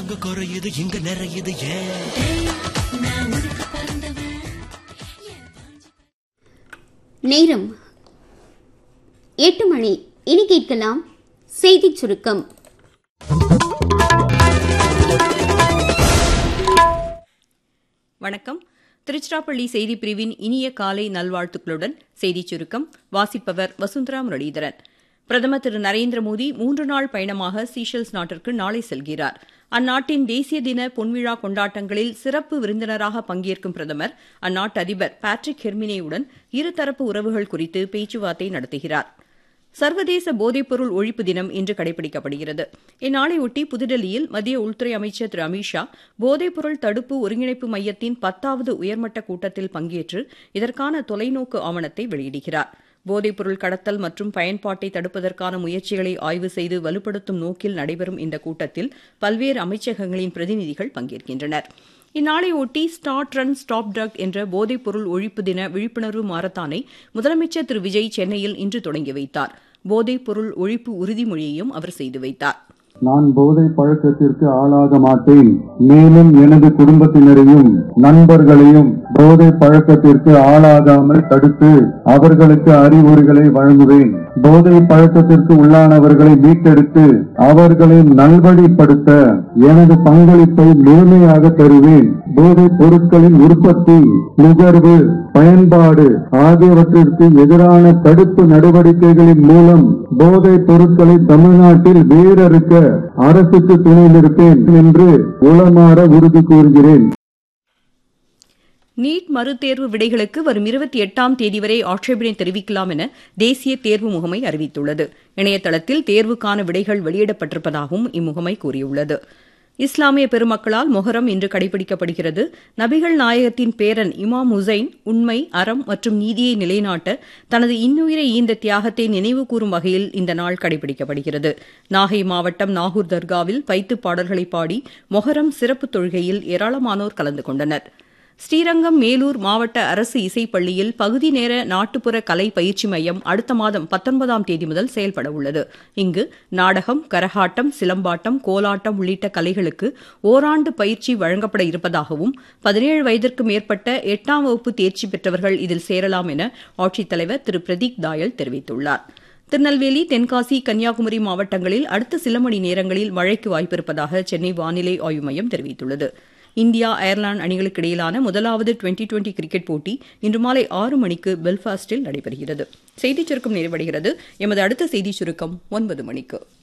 அங்க குறையுது இங்க நிறையுது ஏன் நேரம் எட்டு மணி இனி கேட்கலாம் செய்திச் சுருக்கம் வணக்கம் திருச்சிராப்பள்ளி செய்திப் பிரிவின் இனிய காலை நல்வாழ்த்துக்களுடன் செய்திச் சுருக்கம் வாசிப்பவர் வசுந்தரா முரளிதரன் பிரதமர் திரு நரேந்திர மோடி மூன்று நாள் பயணமாக சீஷெல்ஸ் நாட்டிற்கு நாளை செல்கிறார் அந்நாட்டின் தேசிய தின பொன்விழா கொண்டாட்டங்களில் சிறப்பு விருந்தினராக பங்கேற்கும் பிரதமர் அந்நாட்டு அதிபர் பேட்ரிக் ஹெர்மினேவுடன் இருதரப்பு உறவுகள் குறித்து பேச்சுவார்த்தை நடத்துகிறார் சர்வதேச போதைப்பொருள் ஒழிப்பு தினம் இன்று கடைபிடிக்கப்படுகிறது இந்நாளையொட்டி புதுடெல்லியில் மத்திய உள்துறை அமைச்சர் திரு அமித்ஷா போதைப்பொருள் தடுப்பு ஒருங்கிணைப்பு மையத்தின் பத்தாவது உயர்மட்ட கூட்டத்தில் பங்கேற்று இதற்கான தொலைநோக்கு ஆவணத்தை வெளியிடுகிறார் போதைப்பொருள் கடத்தல் மற்றும் பயன்பாட்டை தடுப்பதற்கான முயற்சிகளை ஆய்வு செய்து வலுப்படுத்தும் நோக்கில் நடைபெறும் இந்த கூட்டத்தில் பல்வேறு அமைச்சகங்களின் பிரதிநிதிகள் பங்கேற்கின்றனர் இந்நாளையொட்டி ஸ்டார்ட் ரன் ஸ்டாப் ட்ரக் என்ற போதைப்பொருள் ஒழிப்பு தின விழிப்புணர்வு மாரத்தானை முதலமைச்சர் திரு விஜய் சென்னையில் இன்று தொடங்கி வைத்தார் போதைப்பொருள் ஒழிப்பு உறுதிமொழியையும் அவர் செய்து வைத்தார் நான் போதை பழக்கத்திற்கு ஆளாக மாட்டேன் மேலும் எனது குடும்பத்தினரையும் நண்பர்களையும் போதை பழக்கத்திற்கு ஆளாகாமல் தடுத்து அவர்களுக்கு அறிவுரைகளை வழங்குவேன் போதை பழக்கத்திற்கு உள்ளானவர்களை மீட்டெடுத்து அவர்களை நல்வழிப்படுத்த எனது பங்களிப்பை முழுமையாக தருவேன் போதைப் பொருட்களின் உற்பத்தி நுகர்வு பயன்பாடு ஆகியவற்றிற்கு எதிரான தடுப்பு நடவடிக்கைகளின் மூலம் போதைப் பொருட்களை தமிழ்நாட்டில் வேரறுக்க அரசுக்கு துணை நிற்பேன் என்று உளமாற உறுதி கூறுகிறேன் நீட் மறுதேர்வு விடைகளுக்கு வரும் இருபத்தி எட்டாம் தேதி வரை ஆட்சேபனை தெரிவிக்கலாம் என தேசிய தேர்வு முகமை அறிவித்துள்ளது இணையதளத்தில் தேர்வுக்கான விடைகள் வெளியிடப்பட்டிருப்பதாகவும் இம்முகமை கூறியுள்ளது இஸ்லாமிய பெருமக்களால் மொஹரம் இன்று கடைபிடிக்கப்படுகிறது நபிகள் நாயகத்தின் பேரன் இமாம் ஹுசைன் உண்மை அறம் மற்றும் நீதியை நிலைநாட்ட தனது இன்னுயிரை ஈந்த தியாகத்தை நினைவு கூறும் வகையில் இந்த நாள் கடைபிடிக்கப்படுகிறது நாகை மாவட்டம் நாகூர் தர்காவில் பைத்து பாடல்களை பாடி மொஹரம் சிறப்பு தொழுகையில் ஏராளமானோர் கலந்து கொண்டனர் ஸ்ரீரங்கம் மேலூர் மாவட்ட அரசு இசைப்பள்ளியில் பகுதி நேர நாட்டுப்புற கலை பயிற்சி மையம் அடுத்த மாதம் பத்தொன்பதாம் தேதி முதல் செயல்பட உள்ளது இங்கு நாடகம் கரகாட்டம் சிலம்பாட்டம் கோலாட்டம் உள்ளிட்ட கலைகளுக்கு ஓராண்டு பயிற்சி வழங்கப்பட இருப்பதாகவும் பதினேழு வயதிற்கு மேற்பட்ட எட்டாம் வகுப்பு தேர்ச்சி பெற்றவர்கள் இதில் சேரலாம் என ஆட்சித்தலைவர் திரு பிரதீக் தாயல் தெரிவித்துள்ளார் திருநெல்வேலி தென்காசி கன்னியாகுமரி மாவட்டங்களில் அடுத்த சில மணி நேரங்களில் மழைக்கு வாய்ப்பிருப்பதாக சென்னை வானிலை ஆய்வு மையம் தெரிவித்துள்ளது இந்தியா அயர்லாந்து அணிகளுக்கு இடையிலான முதலாவது டுவெண்டி டுவெண்டி கிரிக்கெட் போட்டி இன்று மாலை ஆறு மணிக்கு பெல்ஃபாஸ்டில் நடைபெறுகிறது செய்திச் சுருக்கம் நிறைவடைகிறது எமது அடுத்த செய்திச் சுருக்கம் ஒன்பது மணிக்கு